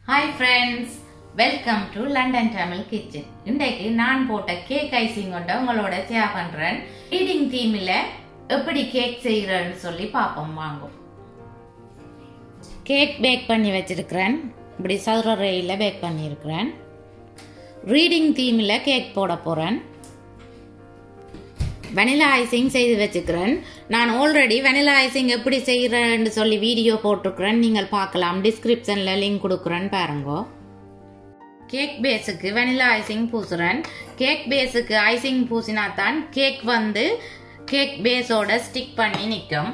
hi friends welcome to London Tamil kitchen இன்றைக்கு நான் போட்ட கேக் ஐசிங் கொண்ட உங்களோட ஷேர் பண்றேன் ரீடிங் தீமில் எப்படி கேக் செய்கிறேன்னு சொல்லி பார்ப்போம் வாங்கும் கேக் பேக் பண்ணி வச்சிருக்கிறேன் இப்படி சதுர ரேயில் பேக் பண்ணியிருக்கிறேன் ரீடிங் தீமில் கேக் போட போகிறேன் வெனிலா ஐசிங் செய்து வச்சுக்கிறேன் நான் ஆல்ரெடி வெனிலா ஐசிங் எப்படி செய்கிறேன்னு சொல்லி வீடியோ போட்டிருக்கிறேன் நீங்கள் பார்க்கலாம் டிஸ்கிரிப்ஷனில் லிங்க் கொடுக்குறேன் பாருங்க கேக் பேஸுக்கு வெனிலா ஐசிங் பூசுறேன் கேக் பேஸுக்கு ஐசிங் பூசினா தான் கேக் வந்து கேக் பேஸோட ஸ்டிக் பண்ணி நிற்கும்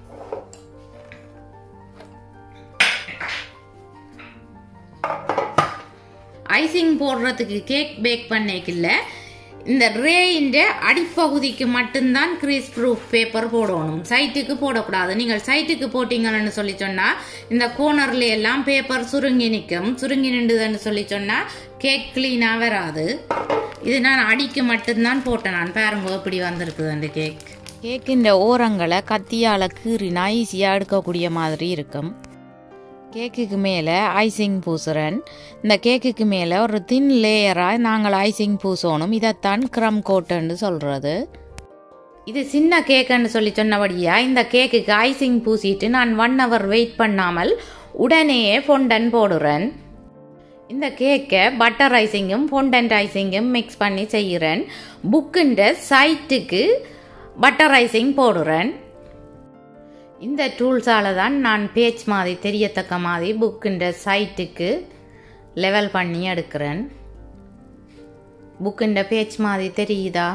ஐசிங் போடுறதுக்கு கேக் பேக் பண்ணிக்கல இந்த ரேயின்ற அடிப்பகுதிக்கு மட்டும்தான் கிரீஸ் ப்ரூஃப் பேப்பர் போடணும் சைட்டுக்கு போடக்கூடாது நீங்கள் சைட்டுக்கு போட்டீங்கன்னு சொல்லி சொன்னால் இந்த கோனர்ல எல்லாம் பேப்பர் சுருங்கி நிற்கும் சுருங்கி நின்றுதுன்னு சொல்லி சொன்னால் கேக் கிளீனாக வராது இது நான் அடிக்கு மட்டும்தான் போட்டேன் நான் பாருங்க எப்படி வந்திருக்குது அந்த கேக் கேக்கின்ற ஓரங்களை கத்தியால் கீறினா ஈஸியாக எடுக்கக்கூடிய மாதிரி இருக்கும் கேக்குக்கு மேலே ஐசிங் பூசுறேன் இந்த கேக்குக்கு மேலே ஒரு தின் லேயராக நாங்கள் ஐசிங் பூசணும் இதைத்தான் க்ரம் கோட்டுன்னு சொல்கிறது இது சின்ன கேக்குன்னு சொல்லி சொன்னபடியா இந்த கேக்குக்கு ஐசிங் பூசிட்டு நான் ஒன் ஹவர் வெயிட் பண்ணாமல் உடனேயே ஃபொண்டன் போடுறேன் இந்த கேக்கை பட்டர் ஐசிங்கும் ஃபொண்டன்ட் ஐசிங்கும் மிக்ஸ் பண்ணி செய்கிறேன் புக்குன்ற சைட்டுக்கு பட்டர் ஐசிங் போடுறேன் இந்த டூல்ஸால் தான் நான் பேஜ் மாதிரி தெரியத்தக்க மாதிரி புக்குன்ற சைட்டுக்கு லெவல் பண்ணி எடுக்கிறேன் புக்குன்ற பேஜ் மாதிரி தெரியுதா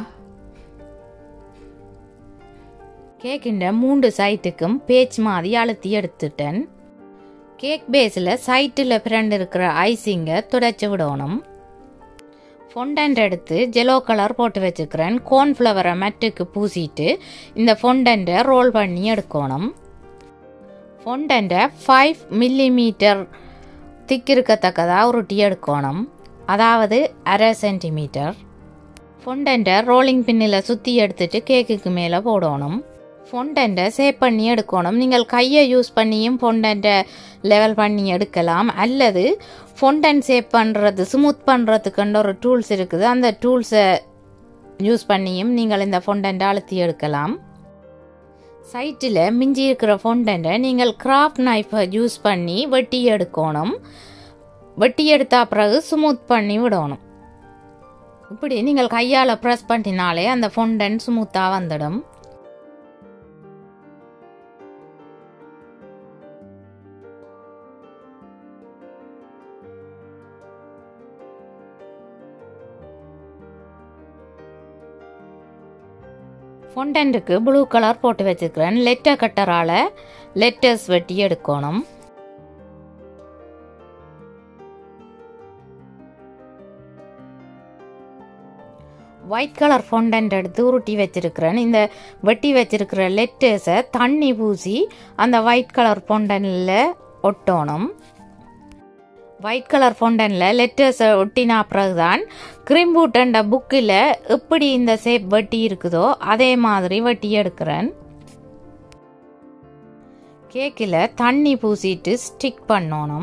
கேக்கின்ற மூன்று சைட்டுக்கும் பேஜ் மாதிரி அழுத்தி எடுத்துட்டேன் கேக் பேஸில் சைட்டில் பிறண்டு இருக்கிற ஐசிங்கை துடைச்சி விடணும் ஃபொண்டன்ட் எடுத்து ஜெலோ கலர் போட்டு வச்சுக்கிறேன் கோர்ன்ஃப்ளவரை மெட்டுக்கு பூசிட்டு இந்த ஃபொண்டன்ட்டை ரோல் பண்ணி எடுக்கணும் ஃபொண்டன்ட்டை ஃபைவ் மில்லிமீட்டர் திக் இருக்கத்தக்கதாக உருட்டி எடுக்கணும் அதாவது அரை சென்டிமீட்டர் ஃபொண்டன்ட்டை ரோலிங் பின்னில் சுற்றி எடுத்துட்டு கேக்குக்கு மேலே போடணும் ஃபொண்டன்ட்டை சேவ் பண்ணி எடுக்கணும் நீங்கள் கையை யூஸ் பண்ணியும் ஃபொண்டன்ட்டை லெவல் பண்ணி எடுக்கலாம் அல்லது ஃபொண்டன் சேவ் பண்ணுறது ஸ்மூத் பண்ணுறதுக்குன்ற ஒரு டூல்ஸ் இருக்குது அந்த டூல்ஸை யூஸ் பண்ணியும் நீங்கள் இந்த ஃபொண்டன்ட்டை அழுத்தி எடுக்கலாம் சைட்டில் மிஞ்சி இருக்கிற ஃபொண்டன்ட்டை நீங்கள் கிராஃப்ட் நைஃபை யூஸ் பண்ணி வெட்டி எடுக்கணும் வெட்டி எடுத்த பிறகு ஸ்மூத் பண்ணி விடணும் இப்படி நீங்கள் கையால் ப்ரெஸ் பண்ணினாலே அந்த ஃபொண்டன் ஸ்மூத்தாக வந்துடும் ஃபொண்டன்ட்டுக்கு ப்ளூ கலர் போட்டு வச்சுருக்கிறேன் லெட்டர் கட்டரால் லெட்டர்ஸ் வெட்டி எடுக்கணும் ஒயிட் கலர் ஃபொண்டன்ட் எடுத்து உருட்டி வச்சிருக்கிறேன் இந்த வெட்டி வச்சிருக்கிற லெட்டர்ஸை தண்ணி பூசி அந்த ஒயிட் கலர் ஃபொண்டனில் ஒட்டணும் ஒயிட் கலர் ஃபொண்டனில் லெட்டர்ஸை ஒட்டினா பிறகுதான் கிரிம்பூட்டண்ட புக்கில் எப்படி இந்த சேப் வெட்டி இருக்குதோ அதே மாதிரி வெட்டி எடுக்கிறேன் கேக்கில் தண்ணி பூசிட்டு ஸ்டிக் பண்ணணும்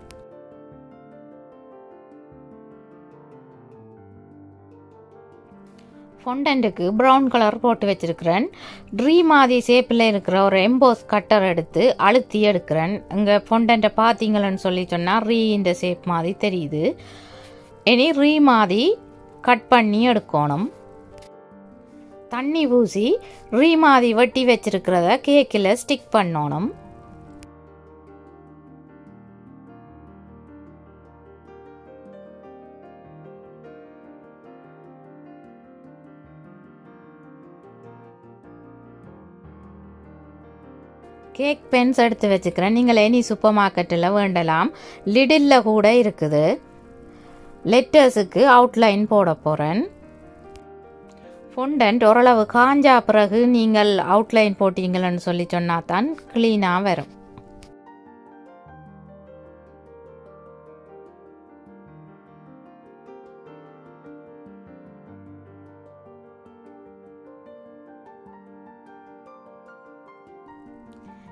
ஃபொண்டன்ட்டுக்கு ப்ரௌன் கலர் போட்டு வச்சிருக்கிறேன் ட்ரீ மாதிரி ஷேப்பில் இருக்கிற ஒரு எம்போஸ் கட்டர் எடுத்து அழுத்தி எடுக்கிறேன் இங்கே ஃபொண்டன்ட்டை பார்த்தீங்களன்னு சொல்லி சொன்னால் ரீ இந்த ஷேப் மாதிரி தெரியுது இனி ரீ மாதிரி கட் பண்ணி எடுக்கணும் தண்ணி பூசி ரீ மாதிரி வெட்டி வச்சிருக்கிறத கேக்கில் ஸ்டிக் பண்ணணும் கேக் பென்ஸ் எடுத்து வச்சுக்கிறேன் நீங்கள் எனி சூப்பர் மார்க்கெட்டில் வேண்டலாம் லிடில் கூட இருக்குது லெட்டர்ஸுக்கு அவுட்லைன் போட போகிறேன் ஃபொண்டன்ட் ஓரளவு காஞ்சா பிறகு நீங்கள் அவுட்லைன் போட்டீங்களன்னு சொல்லி சொன்னா தான் க்ளீனாக வரும்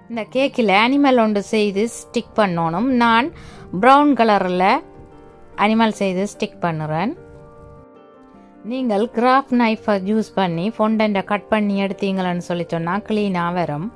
இந்த கேக்கில் அனிமல் ஒன்று செய்து ஸ்டிக் பண்ணணும் நான் ப்ரௌன் கலரில் அனிமல் செய்து ஸ்டிக் பண்ணுறேன் நீங்கள் கிராஃப்ட் நைஃபை யூஸ் பண்ணி ஃபொண்டண்ட்டை கட் பண்ணி எடுத்தீங்களன்னு சொல்லி சொன்னால் க்ளீனாக வரும்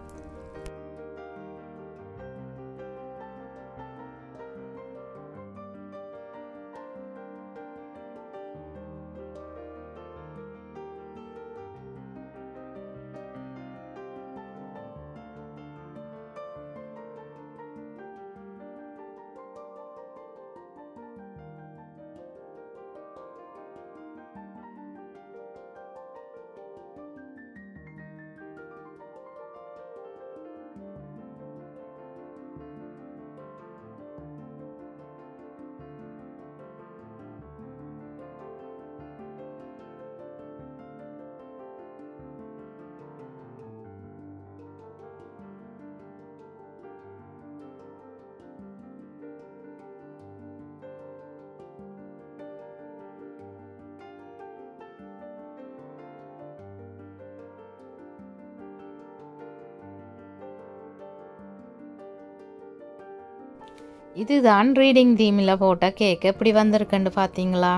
இதுதான் ரீடிங் தீமில் போட்ட கேக் எப்படி வந்திருக்குன்னு பார்த்தீங்களா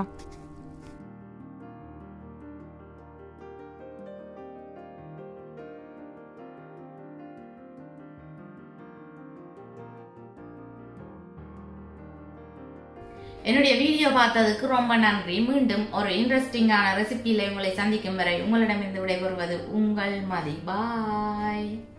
என்னுடைய வீடியோ பார்த்ததுக்கு ரொம்ப நன்றி மீண்டும் ஒரு இன்ட்ரெஸ்டிங்கான ரெசிபியில் உங்களை சந்திக்கும் வரை உங்களிடமிருந்து விடைபெறுவது உங்கள் மதி பாய்